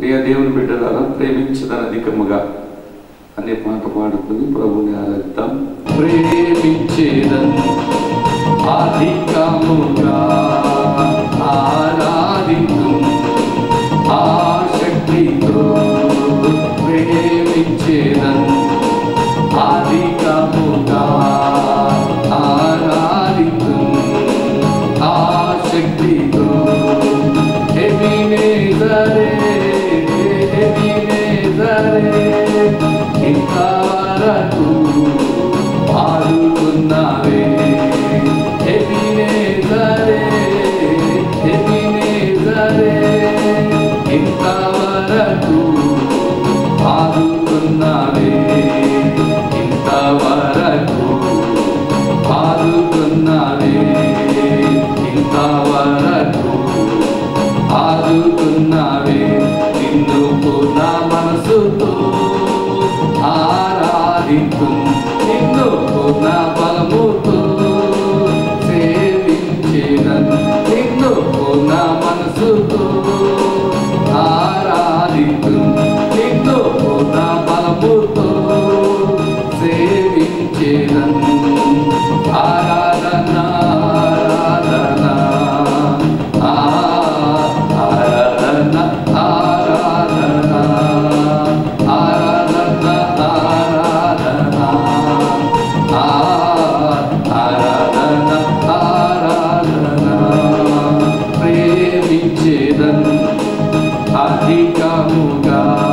ప్రియ దేవుని బిడ్డలారా ప్రేమించదని అధికముగా అనే పాట పాడుకుని ప్రభుని ఆరాధిద్దాం ప్రేమించేదన్ అధికముగా ఆరాధితు ఆశక్తితో ప్రేమించేదన్ అధికముగా ఆరాధితు ఆశక్తితో ఎబినేజరే ఎబినేజరే ఇంతవరకు పాడుకున్నావే ఎబినేజరే ఎబినేజరే ఇంతవరకు పాడుకున్నావే ఇంతవరకు పాడుకున్నావే ఇంతవరకు ఆదుకున్నావే నిన్ను పూర్ణ మనసుతో ఆరాధించు నిన్ను పూర్ణ బలముతో సేవించేదన్ నిన్ను పూర్ణ మనసుతో ఆరాధించు నిన్ను పూర్ణ బలముతో సేవించేదన్ ఆరాధన ఆరాధన ఆ ఆరాధన ఆరాధన ఆరాధన ఆరాధన ఆ ఆరాధన ఆరాధన ప్రేమించేదన్ అధికముగా